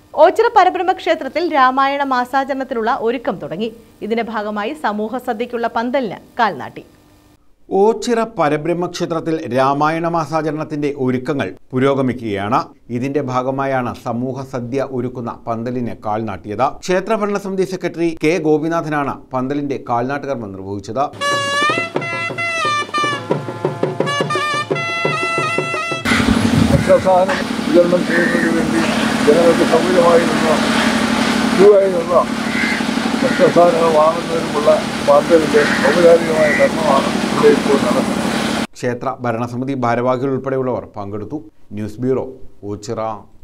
ഓച്ചിറ പരബ്രഹ്മ ക്ഷേത്രത്തിൽ രാമായണ മാസാചരണത്തിനുള്ള ഒരുക്കം തുടങ്ങി ഇതിന്റെ ഭാഗമായി സമൂഹ സദ്യയ്ക്കുള്ള പന്തലിന് കാൽനാട്ടി ഓച്ചിറ പരബ്രഹ്മക്ഷേത്രത്തിൽ രാമായണ മാസാചരണത്തിന്റെ ഒരുക്കങ്ങൾ പുരോഗമിക്കുകയാണ് ഇതിന്റെ ഭാഗമായാണ് സമൂഹ സദ്യ ഒരുക്കുന്ന പന്തലിന് കാൽനാട്ടിയത് ക്ഷേത്ര ഭരണസമിതി സെക്രട്ടറി കെ ഗോപിനാഥനാണ് പന്തലിന്റെ കാൽനാട്ട് കർമ്മം നിർവഹിച്ചത് ഭക്ഷ്യസാധനം വിതരണം ചെയ്യുന്നതിന് വേണ്ടി ജനങ്ങൾക്ക് സൗകര്യമായി നിന്ന ക്യൂ ആയി നിന്ന ഭക്ഷ്യസാധനങ്ങൾ വാങ്ങുന്നതിനുമുള്ള പാർട്ടികളുടെ ഔപചാരികമായ കർമ്മമാണ് ഇവിടെ ഇപ്പോൾ നടക്കുന്നത് ക്ഷേത്ര ഭരണസമിതി ഭാരവാഹികൾ ഉൾപ്പെടെയുള്ളവർ പങ്കെടുത്തു ന്യൂസ് ബ്യൂറോ ഓച്ചിറ